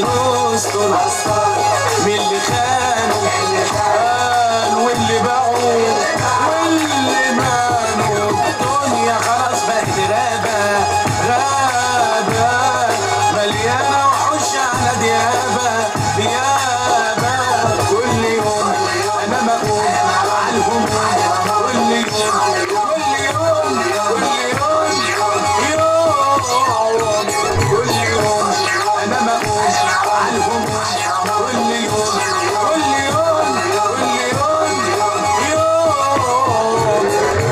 نستر من اللي خانوا خان واللي باعوا واللي مانوا الدنيا خلاص بقت غابة غابة مليانة وحوش على ديابة ديابة كل يوم أنا مقوم على الهموم كل يوم كل يوم كل يوم يوم كل يوم أنا مقوم على الهموم كل يوم كل يوم كل يوم يوم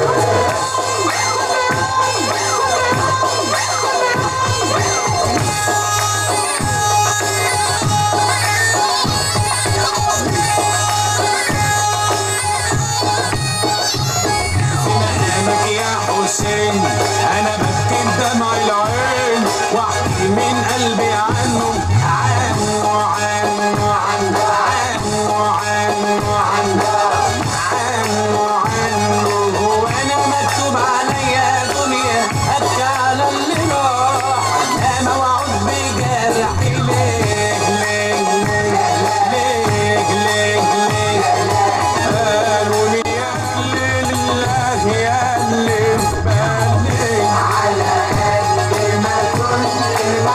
مقامك يا حسين انا ببكي بدمع العين واحكي من قلبي عنه عنه عنه عنه عنه عنه عنه عنه عنه هو انا مكتوب عليا دنيا ابكي على اللي راح انا واعود بجرحي ليه ليه ليه ليه ليه ليه قالوا لي يا لله يا اللي في بالي على قد ما كنت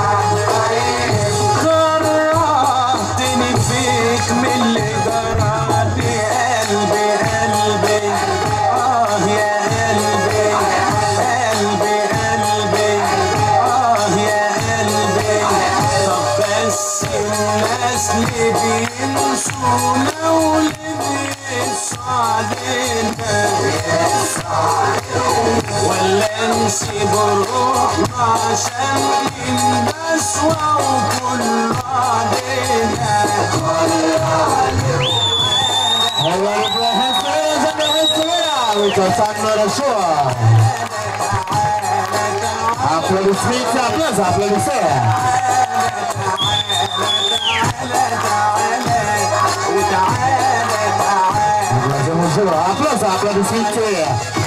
كرهتني فيك من اللي جرى لي قلبي قلبي اه يا قلبي قلبي قلبي اه يا قلبي طب بس الناس اللي بينسونا واللي بيقسوا علينا ولا نسيب روحنا عشان نسوى وكل علينا Allora, per essere sempre questo stanno da sua. Applaudissementi, applausi, applaudissementi. وتعالى تعالى Applausi, applausi, applaudissementi.